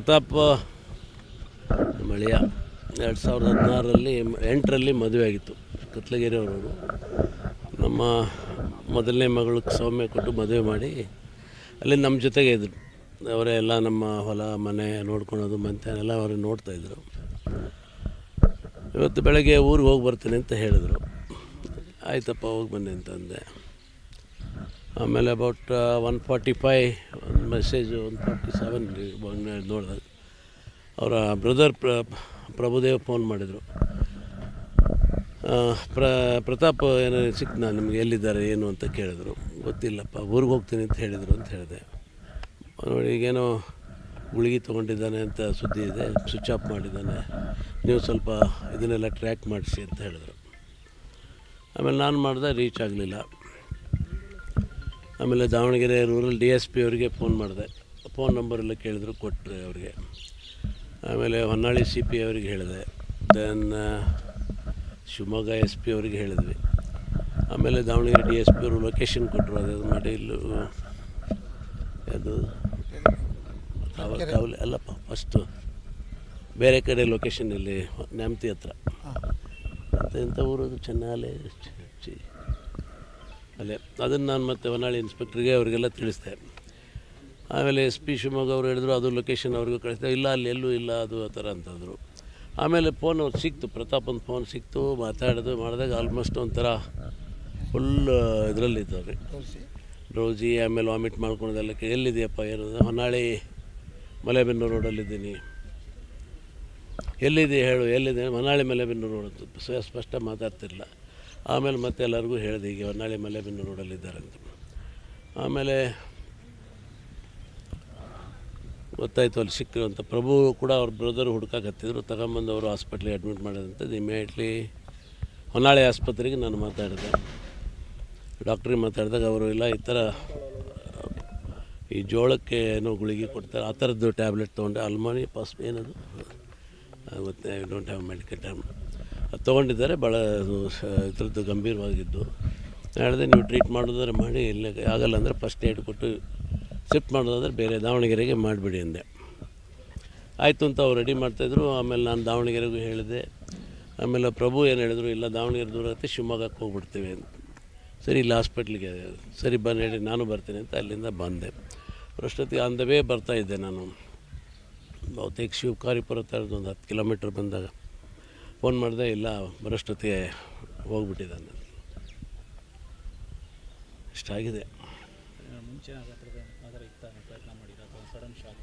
ಪ್ರತಾಪ್ ಮಳೆಯ ಎರಡು ಸಾವಿರದ ಹದಿನಾರರಲ್ಲಿ ಎಂಟರಲ್ಲಿ ಮದುವೆ ಆಗಿತ್ತು ಕತ್ಲಗಿರಿಯವರು ನಮ್ಮ ಮೊದಲನೇ ಮಗಳಿಗೆ ಸೌಮ್ಯ ಕೊಟ್ಟು ಮದುವೆ ಮಾಡಿ ಅಲ್ಲಿ ನಮ್ಮ ಜೊತೆಗೆ ಇದ್ದರು ಅವರೇ ಎಲ್ಲ ನಮ್ಮ ಹೊಲ ಮನೆ ನೋಡ್ಕೊಳೋದು ಮತ್ತೆ ಎಲ್ಲ ಅವರು ನೋಡ್ತಾಯಿದ್ರು ಇವತ್ತು ಬೆಳಗ್ಗೆ ಊರಿಗೆ ಹೋಗಿ ಬರ್ತೀನಿ ಅಂತ ಹೇಳಿದರು ಆಯ್ತಪ್ಪ ಹೋಗಿ ಬನ್ನಿ ಅಂತ ಅಂದೆ ಆಮೇಲೆ ಅಬೌಟ್ ಒನ್ ಫಾರ್ಟಿ ಫೈ ಒಂದು ಮೆಸೇಜು ಒನ್ ಫಾರ್ಟಿ ಸೆವೆನ್ ನೋಡಿದಾಗ ಅವರ ಬ್ರದರ್ ಪ್ರ ಪ್ರಭುದೇವ್ ಫೋನ್ ಮಾಡಿದರು ಪ್ರ ಪ್ರತಾಪ್ ಏನೋ ಸಿಕ್ತು ನಾನು ನಿಮಗೆ ಎಲ್ಲಿದ್ದಾರೆ ಏನು ಅಂತ ಕೇಳಿದ್ರು ಗೊತ್ತಿಲ್ಲಪ್ಪ ಊರಿಗೆ ಹೋಗ್ತೀನಿ ಅಂತ ಹೇಳಿದರು ಅಂತ ಹೇಳಿದೆ ನೋಡಿ ಈಗೇನೋ ಗುಳಿಗೆ ತೊಗೊಂಡಿದ್ದಾನೆ ಅಂತ ಸುದ್ದಿ ಇದೆ ಸ್ವಿಚ್ ಆಫ್ ಮಾಡಿದ್ದಾನೆ ನೀವು ಸ್ವಲ್ಪ ಇದನ್ನೆಲ್ಲ ಟ್ರ್ಯಾಕ್ ಮಾಡಿಸಿ ಅಂತ ಹೇಳಿದ್ರು ಆಮೇಲೆ ನಾನು ಮಾಡಿದೆ ರೀಚ್ ಆಗಲಿಲ್ಲ ಆಮೇಲೆ Davanagere rural D S P ಅವರಿಗೆ ಫೋನ್ ಮಾಡಿದೆ ಫೋನ್ ನಂಬರೆಲ್ಲ ಕೇಳಿದ್ರು ಕೊಟ್ಟರೆ ಅವರಿಗೆ ಆಮೇಲೆ ಹೊನ್ನಾಳಿ ಸಿ ಪಿ ಅವರಿಗೆ ಹೇಳಿದೆ ದೆನ್ ಶಿವಮೊಗ್ಗ ಎಸ್ ಪಿ ಅವರಿಗೆ ಹೇಳಿದ್ವಿ ಆಮೇಲೆ ದಾವಣಗೆರೆ ಡಿ ಎಸ್ ಪಿ ಅವರು ಲೊಕೇಶನ್ ಕೊಟ್ಟರು ಅದು ಮಾಡಿ ಇಲ್ಲಿ ಅದು ಕಾವಲ್ ಕಾವಲಿ ಅಲ್ಲಪ್ಪ ಫಸ್ಟು ಬೇರೆ ಕಡೆ ಲೊಕೇಶನ್ ಇಲ್ಲಿ ನ್ಯಾಮತಿ ಹತ್ರ ಮತ್ತು ಎಂಥ ಊರದು ಚೆನ್ನಾಲೆ ಚಿ ಅಲ್ಲೇ ಅದನ್ನು ನಾನು ಮತ್ತೆ ಹೊನ್ನಾಳಿ ಇನ್ಸ್ಪೆಕ್ಟ್ರಿಗೆ ಅವರಿಗೆಲ್ಲ ತಿಳಿಸ್ದೆ ಆಮೇಲೆ ಎಸ್ ಪಿ ಶಿವಮೊಗ್ಗ ಅವರು ಹೇಳಿದ್ರು ಅದು ಲೊಕೇಶನ್ ಅವ್ರಿಗೂ ಕಳಿಸ್ದೆ ಇಲ್ಲ ಅಲ್ಲಿ ಎಲ್ಲೂ ಇಲ್ಲ ಅದು ಆ ಥರ ಅಂತಂದರು ಆಮೇಲೆ ಫೋನ್ ಅವ್ರು ಸಿಕ್ತು ಪ್ರತಾಪನ ಫೋನ್ ಸಿಕ್ತು ಮಾತಾಡೋದು ಮಾಡಿದಾಗ ಆಲ್ಮೋಸ್ಟ್ ಒಂಥರ ಫುಲ್ ಇದರಲ್ಲಿದ್ದಾರೆ ಡ್ರೌಸಿ ಆಮೇಲೆ ವಾಮಿಟ್ ಮಾಡ್ಕೊಳೋದೆಲ್ಲ ಕೇ- ಎಲ್ಲಿದೆಯಪ್ಪ ಏನದು ಹೊನ್ನಾಳಿ ಮಲೆಬೆನ್ನೂರು ರೋಡಲ್ಲಿದ್ದೀನಿ ಎಲ್ಲಿದೆ ಹೇಳು ಎಲ್ಲಿದೆ ಹೊನ್ನಾಳಿ ಮಲೆಬೆನ್ನೂರು ರೋಡ್ ಅಂತ ಸ್ವ- ಸ್ಪಷ್ಟ ಮಾತಾಡ್ತಿರಲಿಲ್ಲ ಆಮೇಲೆ ಮತ್ತೆ ಎಲ್ಲರಿಗೂ ಹೇಳಿದೆ ಹೀಗೆ ಹೊನ್ನಾಳಿ ಮಲೆಬೆನ್ನೂರು ರೋಡಲ್ಲಿದ್ದಾರೆ ಅಂತ ಆಮೇಲೆ ಗೊತ್ತಾಯಿತು ಅಲ್ಲಿ ಸಿಕ್ಕರು ಅಂತ ಪ್ರಭು ಕೂಡ ಅವ್ರ ಬ್ರದರ್ ಹುಡ್ಕಾಕತ್ತಿದ್ರು ತಗೊಂಬಂದು ಅವರು ಹಾಸ್ಪಿಟ್ಲಿಗೆ ಅಡ್ಮಿಟ್ ಮಾಡೋದಂಥದ್ದು ಇಮಿಡಿಯೇಟ್ಲಿ ಹೊನ್ನಾಳಿ ಆಸ್ಪತ್ರೆಗೆ ನಾನು ಮಾತಾಡಿದೆ ಡಾಕ್ಟ್ರಿಗೆ ಮಾತಾಡಿದಾಗ ಅವರು ಇಲ್ಲ ಈ ಥರ ಈ ಜೋಳಕ್ಕೆ ಏನೋ ಗುಳಿಗೆ ಕೊಡ್ತಾರೆ ಆ ಥರದ್ದು ಟ್ಯಾಬ್ಲೆಟ್ ತೊಗೊಂಡೆ ಅಲ್ಮಾನಿ ಪಾಸ್ ಏನದು ಮತ್ತು I don't have medical time ಅದು ತೊಗೊಂಡಿದ್ದಾರೆ ಭಾಳ ಅದು ಸ- ಇದ್ರದ್ದು ಗಂಭೀರವಾಗಿದ್ದು ಹೇಳಿದೆ ನೀವು ಟ್ರೀಟ್ ಮಾಡೋದಾದ್ರೆ ಮಾಡಿ ಇಲ್ಲ ಆಗಲ್ಲ ಅಂದರೆ ಫಸ್ಟ್ ಏಡ್ ಕೊಟ್ಟು ಶಿಫ್ಟ್ ಮಾಡೋದಾದ್ರೆ ಬೇರೆ ದಾವಣಗೆರೆಗೆ ಮಾಡಿಬಿಡಿ ಅಂದೆ ಆಯಿತು ಅಂತ ಅವ್ರು ರೆಡಿ ಮಾಡ್ತಾಯಿದ್ರು ಆಮೇಲೆ ನಾನು ದಾವಣಗೆರೆಗೂ ಹೇಳಿದೆ ಆಮೇಲೆ ಪ್ರಭು ಏನು ಹೇಳಿದ್ರು ಇಲ್ಲ ದಾವಣಗೆರೆ ದೂರ ಆಗುತ್ತೆ ಶಿವಮೊಗ್ಗಕ್ಕೆ ಹೋಗ್ಬಿಡ್ತೀವಿ ಅಂತ ಸರಿ ಇಲ್ಲಿ ಹಾಸ್ಪಿಟ್ಲಿಗೆ ಸರಿ ಬನ್ನಿ ಹೇಳಿ ನಾನು ಬರ್ತೀನಿ ಅಂತ ಅಲ್ಲಿಂದ ಬಂದೆ ಅಷ್ಟೊತ್ತಿಗೆ ಆನ್ ದ ವೇ ಬರ್ತಾಯಿದ್ದೆ ನಾನು ಬಹುತೇಕ ಶಿವಕಾರಿಪುರ ಥರದ್ದು ಒಂದು ಹತ್ತು ಕಿಲೋಮೀಟ್ರ್ ಬಂದಾಗ ಫೋನ್ ಮಾಡಿದೆ ಇಲ್ಲ ಬರೋಷ್ಟೊತ್ತಿಗೆ ಹೋಗ್ಬಿಟ್ಟಿದ್ದಾನೆ ಇಷ್ಟಾಗಿದೆ ಮುಂಚೆ ಆ ಥರದ ಆ ಥರ ಇತ್ತ ಪ್ರಯತ್ನ ಮಾಡಿದ ಅಥವಾ ಸಡನ್ ಶಾಕ್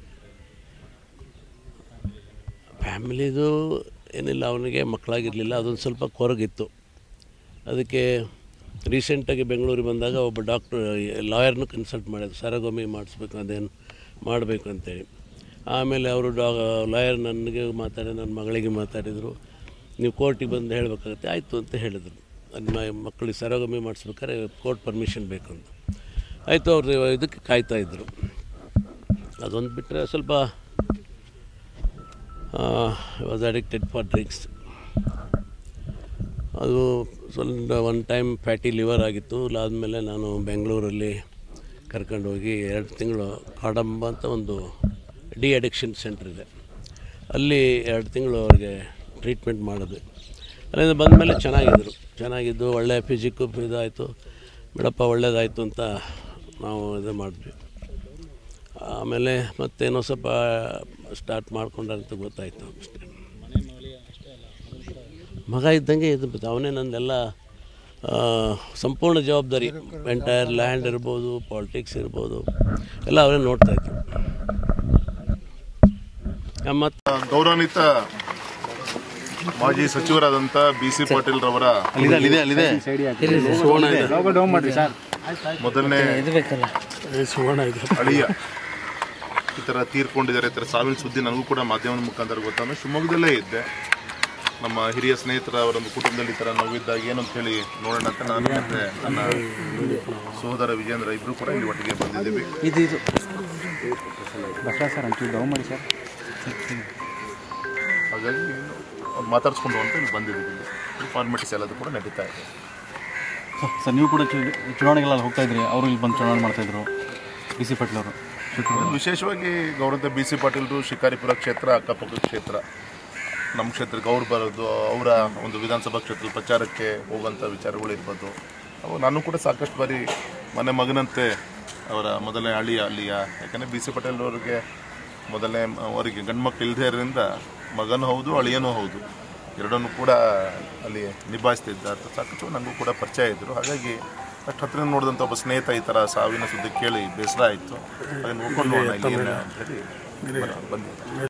ಫ್ಯಾಮಿಲಿದು ಏನಿಲ್ಲ ಅವನಿಗೆ ಮಕ್ಕಳಾಗಿರಲಿಲ್ಲ ಅದೊಂದು ಸ್ವಲ್ಪ ಕೊರಗಿತ್ತು ಅದಕ್ಕೆ ರೀಸೆಂಟಾಗಿ ಬೆಂಗಳೂರಿಗೆ ಬಂದಾಗ ಒಬ್ಬ ಡಾಕ್ಟ್ರು ಲಾಯರ್ನು ಕನ್ಸಲ್ಟ್ ಮಾಡಿದ್ರು ಸರಗೊಮ್ಮೆ ಮಾಡಿಸ್ಬೇಕು ಅದೇನು ಮಾಡಬೇಕು ಅಂತೇಳಿ ಆಮೇಲೆ ಅವರು ಡಾ ಲಾಯರ್ ನನಗೆ ಮಾತಾಡಿ ನನ್ನ ಮಗಳಿಗೆ ಮಾತಾಡಿದರು ನೀವು ಕೋರ್ಟಿಗೆ ಬಂದು ಹೇಳಬೇಕಾಗತ್ತೆ ಆಯಿತು ಅಂತ ಹೇಳಿದರು ಅದು ಮಕ್ಕಳಿಗೆ ಸರಗೊಮ್ಮೆ ಮಾಡಿಸ್ಬೇಕಾದ್ರೆ ಕೋರ್ಟ್ ಪರ್ಮಿಷನ್ ಬೇಕು ಅಂತ ಆಯಿತು ಅವ್ರು ಇದಕ್ಕೆ ಕಾಯ್ತಾ ಇದ್ದರು ಅದೊಂದು ಬಿಟ್ಟರೆ ಸ್ವಲ್ಪ ವಾಸ್ ಅಡಿಕ್ಟೆಡ್ ಫಾರ್ ಡ್ರಿಂಕ್ಸ್ ಅದು ಸ್ವಲ್ಪ ಒನ್ ಟೈಮ್ ಫ್ಯಾಟಿ ಲಿವರ್ ಆಗಿತ್ತು ಅದಾದಮೇಲೆ ನಾನು ಬೆಂಗಳೂರಲ್ಲಿ ಕರ್ಕೊಂಡು ಹೋಗಿ ಎರಡು ತಿಂಗಳು ಕಾಡಂಬ ಅಂತ ಒಂದು ಡಿ ಅಡಿಕ್ಷನ್ ಸೆಂಟ್ರ್ ಇದೆ ಅಲ್ಲಿ ಎರಡು ತಿಂಗಳು ಅವ್ರಿಗೆ ಟ್ರೀಟ್ಮೆಂಟ್ ಮಾಡಿದ್ವಿ ಅಲ್ಲಿಂದ ಬಂದಮೇಲೆ ಚೆನ್ನಾಗಿದ್ದರು ಚೆನ್ನಾಗಿದ್ದು ಒಳ್ಳೆ ಫಿಸಿಕ್ಕು ಇದಾಯಿತು ಬಿಡಪ್ಪ ಒಳ್ಳೇದಾಯಿತು ಅಂತ ನಾವು ಇದು ಮಾಡಿದ್ವಿ ಆಮೇಲೆ ಮತ್ತೇನೋ ಸ್ವಲ್ಪ ಸ್ಟಾರ್ಟ್ ಮಾಡ್ಕೊಂಡ್ರೆ ಅಂತ ಗೊತ್ತಾಯಿತು ಅಷ್ಟೇ ಮನೆ ಮಗಳಿಗೆ ಅಷ್ಟೇ ಅಲ್ಲ ಮಗನ ಕೂಡ ಮಗ ಇದ್ದಂಗೆ ಇದು ಬಿತ್ತು. ಅವನೇ ನಂದೆಲ್ಲ ಆ, ಸಂಪೂರ್ಣ ಜವಾಬ್ದಾರಿ ಎಂಟೈರ್ ಲ್ಯಾಂಡ್ ಇರ್ಬೋದು ಪಾಲಿಟಿಕ್ಸ್ ಇರ್ಬೋದು ಎಲ್ಲ ಅವರೇ ನೋಡ್ತಾಯಿದ್ರು ಮತ್ತು ಗೌರವಾನ್ವಿತ ಮಾಜಿ ಸಚಿವರಾದಂಥ ಬಿ ಸಿ ಪಾಟೀಲ್ ರವರ ಮೊದಲನೇ ಅಳಿಯ ಈ ಥರ ತೀರ್ಕೊಂಡಿದ್ದಾರೆ ಈ ಥರ ಸಾವಿನ ಸುದ್ದಿ ನನಗೂ ಕೂಡ ಮಾಧ್ಯಮದ ಮುಖಾಂತರ ಗೊತ್ತಾದ ಶಿವಮೊಗ್ಗದಲ್ಲೇ ಇದ್ದೆ ನಮ್ಮ ಹಿರಿಯ ಸ್ನೇಹಿತರ ಅವರೊಂದು ಕುಟುಂಬದಲ್ಲಿ ಈ ಥರ ನೋವಿದ್ದಾಗ ಏನು ಅಂತ ಹೇಳಿ ನೋಡೋಣ ಅಂತ ನಾನು ಮತ್ತೆ ನನ್ನ ಸಹೋದರ ವಿಜೇಂದ್ರ ಇಬ್ಬರು ಕೂಡ ಇಲ್ಲಿ ಒಟ್ಟಿಗೆ ಬಂದಿದ್ದೀವಿ ಇದು ಇದು ಬಸವ ಸರ್ ಒಂಚೂರು ಡೌನ್ ಮಾಡಿ ಸರ್ ಹಾಗಾಗಿ ಅವ್ರು ಮಾತಾಡ್ಸ್ಕೊಂಡು ಅಂತ ಇಲ್ಲಿ ಬಂದಿದ್ದೀವಿ ಫಾರ್ಮಾಲಿಟೀಸ್ ಎಲ್ಲದೂ ಕೂಡ ನಡೀತಾ ಇದೆ ಸರ್ ನೀವು ಕೂಡ ಚು- ಚುನಾವಣೆಗೆಲ್ಲ ಹೋಗ್ತಾ ಇದ್ರಿ ಅವರು ಇಲ್ಲಿ ಬಂದು ಚುನಾವಣೆ ಮಾಡ್ತಾ ಇದ್ರು ಬಿ ಸಿ ಪಾಟೀಲ್ ಅವರು ವಿಶೇಷವಾಗಿ ಗೌರವ ಬಿ ಸಿ ಪಾಟೀಲ್ರು ಶಿಕಾರಿಪುರ ಕ್ಷೇತ್ರ ಅಕ್ಕಪಕ್ಕ ಕ್ಷೇತ್ರ ನಮ್ಮ ಕ್ಷೇತ್ರಕ್ಕೆ ಅವ್ರು ಬರೋದು ಅವರ ಒಂದು ವಿಧಾನಸಭಾ ಕ್ಷೇತ್ರದ ಪ್ರಚಾರಕ್ಕೆ ಹೋಗುವಂಥ ವಿಚಾರಗಳು ಇರ್ಬೋದು ಅವು ನಾನು ಕೂಡ ಸಾಕಷ್ಟು ಬಾರಿ ಮನೆ ಮಗನಂತೆ ಅವರ ಮೊದಲನೇ ಅಳಿಯ ಅಲ್ಲಿಯ ಯಾಕಂದರೆ ಬಿ ಸಿ ಪಟೇಲ್ ಅವರಿಗೆ ಮೊದಲನೇ ಅವರಿಗೆ ಗಂಡು ಮಕ್ಕಳು ಇಲ್ಲದೇ ಇರೋದ್ರಿಂದ ಮಗನೂ ಹೌದು ಅಳಿಯನೂ ಹೌದು ಎರಡನ್ನೂ ಕೂಡ ಅಲ್ಲಿ ನಿಭಾಯಿಸ್ತಿದ್ದ ಅಂತ ಸಾಕಷ್ಟು ನನಗೂ ಕೂಡ ಪರಿಚಯ ಇದ್ದರು ಹಾಗಾಗಿ ಅಷ್ಟು ಹತ್ತಿರ ನೋಡಿದಂಥ ಒಬ್ಬ ಸ್ನೇಹಿತ ಈ ಥರ ಸಾವಿನ ಸುದ್ದಿ ಕೇಳಿ ಬೇಸರ ಆಯಿತು ಅದನ್ನು ನೋಡ್ಕೊಂಡು ನೋಡೋಣ ಇಲ್ಲಿ ಏನು ಅಂತ ಹೇಳಿ ಬಂದಿದ್ದೆ